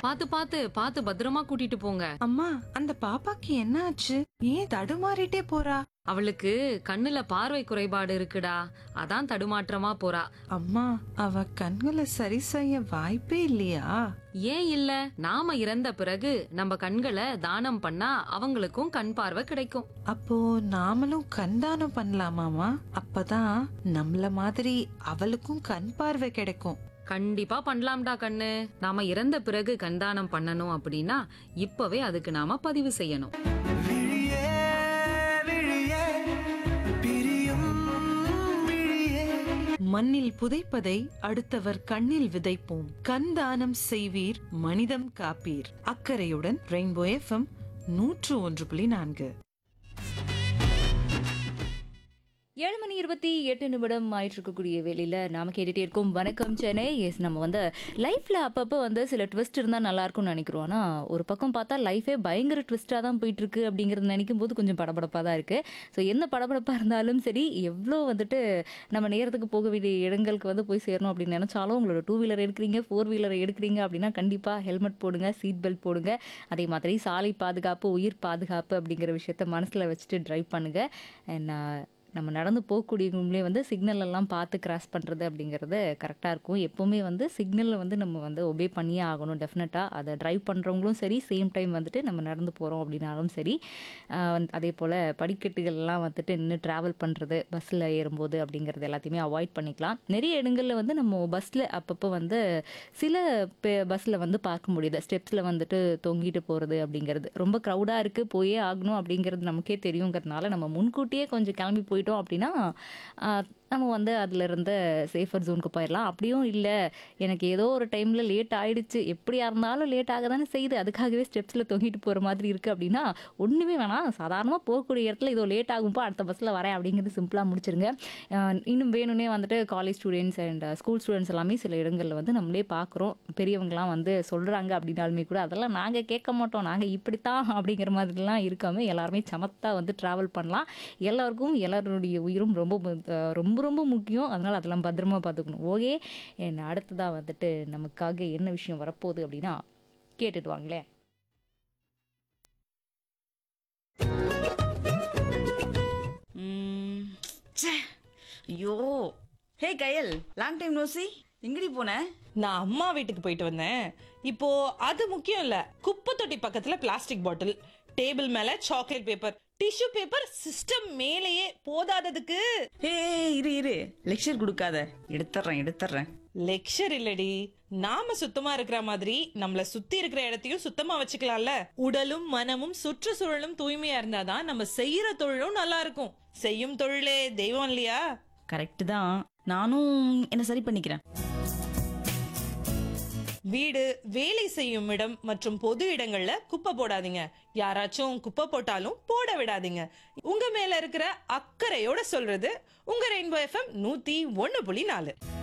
பாத்து பாத்து பாத்து பத்திரமா கூட்டிட்டு போங்க அம்மா அந்த பாப்பாக்கு என்ன ஆச்சு ஏன் தடுமாறிட்டே போறா அவளுக்கு கண்ணுல பார்வை குறைபாடு இருக்குடா அதான் தடுமாற்றமா போறா அம்மா அவ கண்களை சரி செய்ய வாய்ப்பே இல்லையா ஏன் இல்ல நாம இறந்த பிறகு நம்ம கண்களை தானம் பண்ணா அவங்களுக்கும் கண் பார்வை கிடைக்கும் அப்போ நாமளும் கண் தானம் பண்ணலாமாமா அப்பதான் நம்மள மாதிரி அவளுக்கும் கண் பார்வை கிடைக்கும் கண்டிப்பா பண்ணலாம்டா கண்ணு நாம இறந்த பிறகு கண்தானம் பண்ணணும் அப்படின்னா இப்பவே அதுக்கு நாம பதிவு செய்யணும் விழியே விழியே பிரியும் விழியே மண்ணில் புதைப்பதை அடுத்தவர் கண்ணில் விதைப்போம் கண் தானம் செய்வீர் மனிதம் காப்பீர் அக்கறையுடன் ரெயின்போ எஃப்எம் நூற்று ஒன்று புள்ளி நான்கு ஏழு மணி இருபத்தி எட்டு நிமிடம் ஆயிட்டு இருக்கக்கூடிய வேலையில் நாம கேட்டுட்டே இருக்கோம் வணக்கம் சென்னை எஸ் நம்ம வந்து லைஃப்பில் அப்பப்போ வந்து சில ட்விஸ்ட் இருந்தால் நல்லா இருக்கும்னு நினைக்கிறோம் ஆனால் ஒரு பக்கம் பார்த்தா லைஃபே பயங்கர ட்விஸ்ட்டாக தான் போயிட்டு இருக்கு அப்படிங்கிறது நினைக்கும் போது கொஞ்சம் படபடப்பாக தான் இருக்குது ஸோ எந்த படபடப்பாக இருந்தாலும் சரி எவ்வளோ வந்துட்டு நம்ம நேரத்துக்கு போக வேண்டிய இடங்களுக்கு வந்து போய் சேரணும் அப்படின்னு நினச்சாலும் உங்களோட டூ வீலர் எடுக்கிறீங்க ஃபோர் வீலர் எடுக்கிறீங்க அப்படின்னா கண்டிப்பாக ஹெல்மெட் போடுங்க சீட் பெல்ட் போடுங்க அதே மாதிரி சாலை பாதுகாப்பு உயிர் பாதுகாப்பு அப்படிங்கிற விஷயத்த மனசில் வச்சுட்டு ட்ரைவ் பண்ணுங்கள் அண்ட் நம்ம நடந்து போகக்கூடியவங்களே வந்து சிக்னல் எல்லாம் பார்த்து கிராஸ் பண்ணுறது அப்படிங்கிறது கரெக்டாக இருக்கும் எப்போவுமே வந்து சிக்னலில் வந்து நம்ம வந்து ஒபே பண்ணியே ஆகணும் டெஃபினட்டாக அதை ட்ரைவ் பண்ணுறவங்களும் சரி சேம் டைம் வந்துட்டு நம்ம நடந்து போகிறோம் அப்படின்னாலும் சரி ஆஹ் வந்து அதே போல் படிக்கட்டுகள்லாம் வந்துட்டு நின்று ட்ராவல் பண்ணுறது பஸ்ஸில் ஏறும்போது அப்படிங்கிறது எல்லாத்தையுமே அவாய்ட் பண்ணிக்கலாம் நிறைய இடங்களில் வந்து நம்ம பஸ்ஸில் அப்பப்போ வந்து சில பஸ்ஸில் வந்து பார்க்க முடியுது ஸ்டெப்ஸில் வந்துட்டு தொங்கிட்டு போகிறது அப்படிங்கிறது ரொம்ப க்ரௌடாக இருக்குது போயே ஆகணும் அப்படிங்கிறது நமக்கே தெரியுங்கிறதுனால நம்ம முன்கூட்டியே கொஞ்சம் கிளம்பி போயிட்டோம் அப்படின்னா ஆஹ், நம்ம வந்து அதில் இருந்த சேஃபர் ஜோனுக்கு போயிடலாம் அப்படியும் இல்லை எனக்கு ஏதோ ஒரு டைமில் லேட் ஆயிடுச்சு எப்படியா இருந்தாலும் லேட் ஆக தானே செய்யுது அதுக்காகவே ஸ்டெப்ஸில் தொங்கிட்டு போகிற மாதிரி இருக்குது அப்படின்னா ஒன்றுமே வேணாம் சாதாரணமாக போகக்கூடிய இடத்துல இதோ லேட் ஆகும்போ அடுத்த பஸ்ஸில் வரேன் அப்படிங்கிறது சிம்பிளாக முடிச்சிருங்க ஆஹ், இன்னும் வேணும்னே வந்துட்டு college students and school students எல்லாமே சில இடங்களில் வந்து நம்மளே பார்க்குறோம் பெரியவங்களாம் வந்து சொல்கிறாங்க அப்படின்னாலுமே கூட அதெல்லாம் நாங்கள் கேட்க மாட்டோம் நாங்கள் இப்படித்தான் அப்படிங்கிற மாதிரிலாம் இருக்காமல் எல்லாருமே சமத்தா வந்து ட்ராவல் பண்ணலாம் எல்லாருக்கும் எல்லாருடைய உயிரும் ரொம்ப மு- அஹ் ரொம்ப ரொம்ப முக்கியம் அதனால் அதெல்லாம் பத்திரமா பார்த்துக்கணும் ஓகே என்ன அடுத்ததாக வந்துட்டு நமக்காக என்ன விஷயம் வரப்போகுது அப்படின்னா கேட்டுட்டு வாங்களேன் ம், ச்சே. ஐயோ hey Kayal long time no see எங்கடி போன நான் அம்மா வீட்டுக்கு போயிட்டு வந்தேன் இப்போ அது முக்கியம் இல்ல குப்பை தொட்டி பக்கத்துல பிளாஸ்டிக் பாட்டில் டேபிள் மேல chocolate paper tissue paper system மேலேயே போதாததுக்கு ஹே இரு இரு லெக்சர் கொடுக்காத எடுத்துறேன் எடுத்துறேன் லெக்சர் இல்லடி நாம சுத்தமா இருக்கிற மாதிரி நம்மள சுத்தி இருக்கிற இடத்தையும் சுத்தமா வச்சுக்கலாம்ல உடலும் மனமும் சுற்றுச்சூழலும் தூய்மையா இருந்தாதான் நம்ம செய்யற தொழிலும் நல்லா இருக்கும் செய்யும் தொழிலே தெய்வம் இல்லையா கரெக்ட் தான் நானும் என்ன சரி பண்ணிக்கிறேன் வீடு வேலை செய்யும் இடம் மற்றும் பொது இடங்கள்ல குப்பை போடாதீங்க யாராச்சும் குப்பை போட்டாலும் போட விடாதீங்க உங்க மேல இருக்கிற அக்கறையோட சொல்றது உங்க ரெயின்போ எஃப்எம் நூத்தி ஒன்னு புள்ளி நாலு